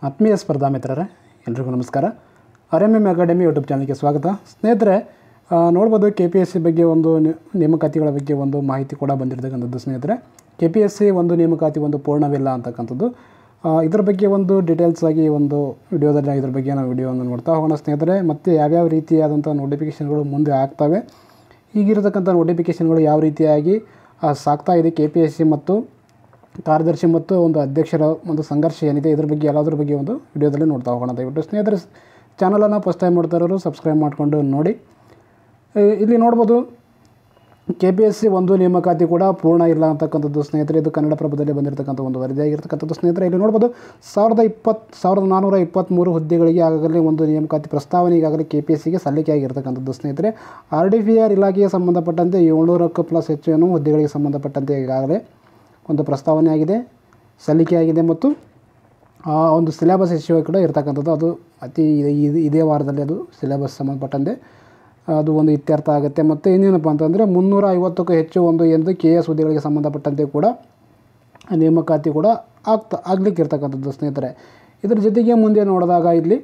ಆತ್ಮೀಯ ಸ್ಪರ್ಧಾ ಮಿತ್ರರೇ ಎಲ್ರಿಗೂ ನಮಸ್ಕಾರ R M M academy YouTube ಚಾನಲ್ಗೆ ಸ್ವಾಗತ ಸ್ನೇಹಿತರೆ ಆ, ನೋಡ್ಬೋದು ಕೆ ಪಿ ಎಸ್ ಸಿ ಬಗ್ಗೆ ಒಂದು ನಿ- ನೇಮಕಾತಿಗಳ ಬಗ್ಗೆ ಒಂದು ಮಾಹಿತಿ ಕೂಡ ಬಂದಿರತಕ್ಕಂಥದ್ದು ಸ್ನೇಹಿತರೆ ಕೆ ಪಿ ಎಸ್ ಸಿ ಒಂದು ನೇಮಕಾತಿ ಒಂದು ಪೂರ್ಣವಿಲ್ಲ ಅಂತಕ್ಕಂಥದ್ದು ಆ, ಇದ್ರ ಬಗ್ಗೆ ಒಂದು ಡೀಟೇಲ್ಸ್ ಆಗಿ ಒಂದು ವಿಡಿಯೋದಲ್ಲಿ ಇದ್ರ ಬಗ್ಗೆ ನಾವು ವಿಡಿಯೋವನ್ನು ನೋಡ್ತಾ ಹೋಗೋಣ ಸ್ನೇಹಿತರೆ ಮತ್ತು ಯಾವ್ಯಾವ ರೀತಿಯಾದಂಥ ನೋಟಿಫಿಕೇಷನ್ಗಳು ಮುಂದೆ ಆಗ್ತವೆ ಈಗಿರತಕ್ಕಂಥ ನೋಟಿಫಿಕೇಷನ್ಗಳು ಯಾವ ರೀತಿಯಾಗಿ ಆ, ಸಾಗ್ತಾ ಇದೆ ಕೆ ಪಿ ಎಸ್ ಸಿ ಮತ್ತು ಕಾರ್ಯದರ್ಶಿ ಮತ್ತು ಒಂದು ಅಧ್ಯಕ್ಷರ ಒಂದು ಸಂಘರ್ಷ ಏನಿದೆ ಇದ್ರ ಬಗ್ಗೆ ಎಲ್ಲದ್ರ ಬಗ್ಗೆ ಒಂದು ವಿಡಿಯೋದಲ್ಲಿ ನೋಡ್ತಾ ಹೋಗೋಣ ದಯವಿಟ್ಟು ಸ್ನೇಹಿತರೆ ಚಾನಲನ್ನು ಫಸ್ಟ್ ಟೈಮ್ ನೋಡ್ತಾ ಇರೋರು ಸಬ್ಸ್ಕ್ರೈಬ್ ಮಾಡಿಕೊಂಡು ನೋಡಿ ಈ- ಇಲ್ಲಿ ನೋಡ್ಬೋದು ಕೆ ಪಿ ಎಸ್ ಸಿ ಒಂದು ನೇಮಕಾತಿ ಕೂಡ ಪೂರ್ಣ ಇಲ್ಲ ಅಂತಕ್ಕಂಥದ್ದು ಸ್ನೇಹಿತರೆ ಇದು ಕನ್ನಡಪ್ರಭದಲ್ಲಿ ಬಂದಿರತಕ್ಕಂಥ ಒಂದು ವರದಿಯಾಗಿರ್ತಕ್ಕಂಥದ್ದು ಸ್ನೇಹಿತರೆ ಇಲ್ಲಿ ನೋಡ್ಬೋದು ಸಾವಿರದ ಇಪ್ಪತ್ತು ಸಾವಿರದ ನಾನ್ನೂರ ಇಪ್ಪತ್ತ್ಮೂರು ಹುದ್ದೆಗಳಿಗೆ ಆಗಾಗಲೇ ಒಂದು ನೇಮಕಾತಿ ಪ್ರಸ್ತಾವನೆ ಈಗಾಗಲೇ ಕೆ ಪಿ ಎಸ್ ಸಿಗೆ ಸಲ್ಲಿಕೆಯಾಗಿರ್ತಕ್ಕಂಥದ್ದು ಸ್ನೇಹಿತರೆ ಆರ್ ಡಿ ಪಿ ಆರ್ ಇಲಾಖೆಗೆ ಸಂಬಂಧಪಟ್ಟಂತೆ ಏಳ್ನೂರಕ್ಕೂ ಪ್ಲಸ್ ಹೆಚ್ಚು ಏನು ಹುದ್ದೆಗಳಿಗೆ ಸಂಬಂಧಪಟ್ಟಂತೆ ಈಗಾಗಲೇ ಒಂದು ಪ್ರಸ್ತಾವನೆ ಆಗಿದೆ ಸಲ್ಲಿಕೆಯಾಗಿದೆ ಮತ್ತು ಆ ಒಂದು ಸಿಲೆಬಸ್ ಇಶ್ಯೂ ಕೂಡ ಇರ್ತಕ್ಕಂಥದ್ದು ಅದು ಅತಿ ಇದು- ಇದು- ಇದೇ ವಾರದಲ್ಲಿ ಅದು ಸಿಲೆಬಸ್ ಸಂಬಂಧಪಟ್ಟಂತೆ ಅದು ಒಂದು ಇತ್ಯರ್ಥ ಆಗುತ್ತೆ ಮತ್ತು ಇನ್ನೇನಪ್ಪ ಅಂತಂದರೆ ಮುನ್ನೂರ ಐವತ್ತಕ್ಕೂ ಹೆಚ್ಚು ಒಂದು ಏನಿದೆ ಕೆ ಎಸ್ ಹುದ್ದೆಗಳಿಗೆ ಸಂಬಂಧಪಟ್ಟಂತೆ ಕೂಡ ನೇಮಕಾತಿ ಕೂಡ ಆಗ್ತಾ ಆಗ್ಲಿಕ್ಕೆ ಇರ್ತಕ್ಕಂಥದ್ದು ಸ್ನೇಹಿತರೆ ಇದ್ರ ಜೊತೆಗೆ ಮುಂದೆ ನೋಡಿದಾಗ ಇಲ್ಲಿ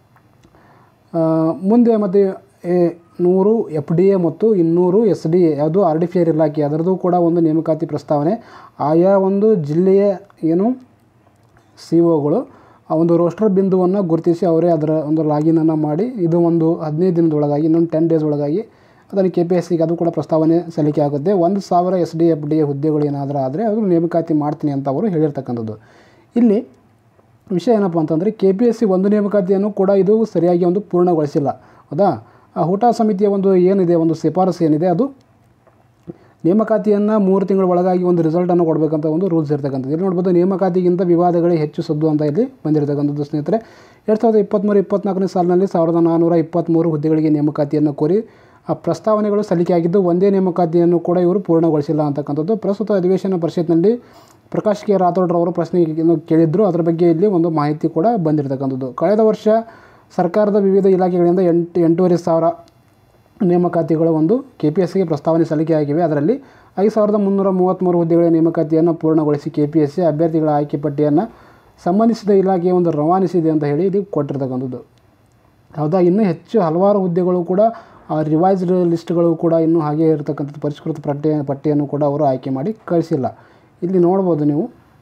ಆ, ಮುಂದೆ ಮತ್ತು ಎ ನೂರು ಎಫ್ ಡಿ ಎ ಮತ್ತು ಇನ್ನೂರು ಎಸ್ ಡಿ ಎ ಯಾವುದು ಆರ್ ಡಿ ಪಿ ಆರ್ ಇಲಾಖೆ ಅದರದ್ದು ಕೂಡ ಒಂದು ನೇಮಕಾತಿ ಪ್ರಸ್ತಾವನೆ ಆಯಾ ಒಂದು ಜಿಲ್ಲೆಯ ಏನು ಸಿ ಒಗಳು ಆ ಒಂದು ರೋಸ್ಟರ್ ಬಿಂದುವನ್ನು ಗುರುತಿಸಿ ಅವರೇ ಅದರ ಒಂದು ಲಾಗಿನನ್ನು ಮಾಡಿ ಇದು ಒಂದು ಹದಿನೈದು ದಿನದೊಳಗಾಗಿ ಇನ್ನೊಂದು ಟೆನ್ ಡೇಸ್ ಒಳಗಾಗಿ ಅದನ್ನು ಕೆ ಪಿ ಎಸ್ ಸಿಗೆ ಅದು ಕೂಡ ಪ್ರಸ್ತಾವನೆ ಸಲ್ಲಿಕೆ ಆಗುತ್ತೆ ಒಂದು ಸಾವಿರ S D F D A ಹುದ್ದೆಗಳು ಏನಾದರೂ ಆದರೆ ಅದು ನೇಮಕಾತಿ ಮಾಡ್ತೀನಿ ಅಂತ ಅವರು ಹೇಳಿರ್ತಕ್ಕಂಥದ್ದು ಇಲ್ಲಿ ವಿಷಯ ಏನಪ್ಪ ಅಂತಂದರೆ ಕೆ ಪಿ ಎಸ್ ಸಿ ಒಂದು ನೇಮಕಾತಿಯನ್ನು ಕೂಡ ಇದು ಸರಿಯಾಗಿ ಒಂದು ಪೂರ್ಣಗೊಳಿಸಿಲ್ಲ ಹೌದಾ ಆ ಊಟ ಸಮಿತಿಯ ಒಂದು ಏನಿದೆ ಒಂದು ಶಿಫಾರಸು ಏನಿದೆ ಅದು ನೇಮಕಾತಿಯನ್ನು ಮೂರು ತಿಂಗಳ ಒಳಗಾಗಿ ಒಂದು ರಿಸಲ್ಟನ್ನು ಕೊಡಬೇಕಂತ ಒಂದು ರೂಲ್ಸ್ ಇರ್ತಕ್ಕಂಥದ್ದು ಇಲ್ಲಿ ನೋಡ್ಬೋದು ನೇಮಕಾತಿಗಿಂತ ವಿವಾದಗಳೇ ಹೆಚ್ಚು ಸದ್ದು ಅಂತ ಇಲ್ಲಿ ಬಂದಿರತಕ್ಕಂಥದ್ದು ಸ್ನೇಹಿತರೆ ಎರಡು ಸಾವಿರದ ಇಪ್ಪತ್ತ್ಮೂರು ಇಪ್ಪತ್ನಾಲ್ಕನೇ ಸಾಲಿನಲ್ಲಿ ಸಾವಿರದ ನಾನ್ನೂರ ಇಪ್ಪತ್ತ್ಮೂರು ಹುದ್ದೆಗಳಿಗೆ ನೇಮಕಾತಿಯನ್ನು ಕೋರಿ ಆ ಪ್ರಸ್ತಾವನೆಗಳು ಸಲ್ಲಿಕೆಯಾಗಿದ್ದು ಒಂದೇ ನೇಮಕಾತಿಯನ್ನು ಕೂಡ ಇವರು ಪೂರ್ಣಗೊಳಿಸಿಲ್ಲ ಅಂತಕ್ಕಂಥದ್ದು ಪ್ರಸ್ತುತ ಅಧಿವೇಶನ ಪರಿಷತ್ನಲ್ಲಿ ಪ್ರಕಾಶ್ ಕೆ ರಾಥೋಡ್ರವರು ಪ್ರಶ್ನೆಯನ್ನು ಕೇಳಿದ್ರು ಅದರ ಬಗ್ಗೆ ಇಲ್ಲಿ ಒಂದು ಮಾಹಿತಿ ಕೂಡ ಬಂದಿರತಕ್ಕಂಥದ್ದು ಕಳೆದ ವರ್ಷ ಸರ್ಕಾರದ ವಿವಿಧ ಇಲಾಖೆಗಳಿಂದ ಎಂಟು ಎಂಟೂವರೆ ಸಾವಿರ ನೇಮಕಾತಿಗಳು ಒಂದು ಕೆ ಪಿ ಎಸ್ ಸಿಗೆ ಪ್ರಸ್ತಾವನೆ ಸಲ್ಲಿಕೆಯಾಗಿವೆ ಅದರಲ್ಲಿ ಐದು ಸಾವಿರದ ಮುನ್ನೂರ ಮೂವತ್ತ್ಮೂರು ಹುದ್ದೆಗಳ ನೇಮಕಾತಿಯನ್ನು ಪೂರ್ಣಗೊಳಿಸಿ ಕೆ ಪಿ ಎಸ್ ಸಿ ಅಭ್ಯರ್ಥಿಗಳ ಆಯ್ಕೆ ಪಟ್ಟಿಯನ್ನು ಸಂಬಂಧಿಸಿದ ಇಲಾಖೆಗೆ ಒಂದು ರವಾನಿಸಿದೆ ಅಂತ ಹೇಳಿ ಇಲ್ಲಿ ಕೊಟ್ಟಿರ್ತಕ್ಕಂಥದ್ದು ಹೌದಾ ಇನ್ನೂ ಹೆಚ್ಚು ಹಲವಾರು ಹುದ್ದೆಗಳು ಕೂಡ ರಿವೈಸ್ಡ್ ಲಿಸ್ಟ್ಗಳು ಕೂಡ ಇನ್ನೂ ಹಾಗೆ ಇರತಕ್ಕಂಥದ್ದು ಪರಿಷ್ಕೃತ ಪಟ್ಟಿ ಪಟ್ಟಿಯನ್ನು ಕೂಡ ಅವರು ಆಯ್ಕೆ ಮಾಡಿ ಕಳಿಸಿಲ್ಲ ಇಲ್ಲಿ ನೋಡ್ಬೋದು ನೀವು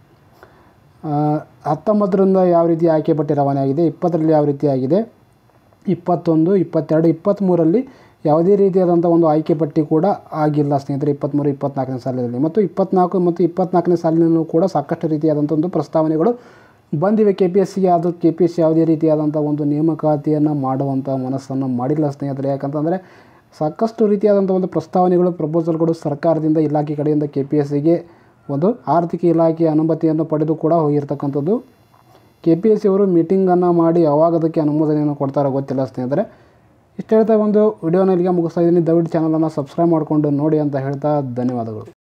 ಆ, ಹತ್ತೊಂಬತ್ತರಿಂದ ಯಾವ ರೀತಿ ಆಯ್ಕೆ ಪಟ್ಟಿ ರವಾನೆ ಆಗಿದೆ ಇಪ್ಪತ್ತರಲ್ಲಿ ಯಾವ ರೀತಿ ಆಗಿದೆ ಇಪ್ಪತ್ತೊಂದು ಇಪ್ಪತ್ತೆರಡು ಇಪ್ಪತ್ತ್ಮೂರಲ್ಲಿ ಯಾವುದೇ ರೀತಿಯಾದಂಥ ಒಂದು ಆಯ್ಕೆ ಪಟ್ಟಿ ಕೂಡ ಆಗಿಲ್ಲ ಸ್ನೇಹಿತರೆ ಇಪ್ಪತ್ತ್ಮೂರು ಇಪ್ಪತ್ನಾಲ್ಕನೇ ಸಾಲಿನಲ್ಲಿ ಮತ್ತು ಇಪ್ಪತ್ನಾಲ್ಕು ಮತ್ತು ಇಪ್ಪತ್ನಾಲ್ಕನೇ ಸಾಲಿನಲ್ಲೂ ಕೂಡ ಸಾಕಷ್ಟು ರೀತಿಯಾದಂಥ ಒಂದು ಪ್ರಸ್ತಾವನೆಗಳು ಬಂದಿವೆ ಕೆ ಪಿ ಎಸ್ ಸಿಗೆ ಅದು ಕೆ ಪಿ ಎಸ್ ಸಿ ಯಾವುದೇ ರೀತಿಯಾದಂಥ ಒಂದು ನೇಮಕಾತಿಯನ್ನು ಮಾಡುವಂಥ ಮನಸ್ಸನ್ನು ಮಾಡಿಲ್ಲ ಸ್ನೇಹಿತರೆ ಯಾಕಂತಂದರೆ ಸಾಕಷ್ಟು ರೀತಿಯಾದಂಥ ಒಂದು ಪ್ರಸ್ತಾವನೆಗಳು ಪ್ರಪೋಸಲ್ಗಳು ಸರ್ಕಾರದಿಂದ ಇಲಾಖೆ ಕಡೆಯಿಂದ ಕೆ ಪಿ ಎಸ್ ಸಿಗೆ ಒಂದು ಆರ್ಥಿಕ ಇಲಾಖೆಯ ಅನುಮತಿಯನ್ನು ಪಡೆದು ಕೂಡ ಹೋಗಿರ್ತಕ್ಕಂಥದ್ದು ಕೆ ಪಿ ಎಸ್ ಸಿ ಅವರು ಮೀಟಿಂಗನ್ನು ಮಾಡಿ ಯಾವಾಗ ಅದಕ್ಕೆ ಅನುಮೋದನೆಯನ್ನು ಕೊಡ್ತಾರೋ ಗೊತ್ತಿಲ್ಲ ಸ್ನೇಹಿತರೆ ಇಷ್ಟು ಹೇಳ್ತಾ ಒಂದು ವಿಡಿಯೋನ ಇಲ್ಲಿಗೆ ಮುಗಿಸ್ತಾ ಇದ್ದೀನಿ ದಯವಿಟ್ಟು ಚಾನಲನ್ನು ಸಬ್ಸ್ಕ್ರೈಬ್ ಮಾಡಿಕೊಂಡು ನೋಡಿ ಅಂತ ಹೇಳ್ತಾ ಧನ್ಯವಾದಗಳು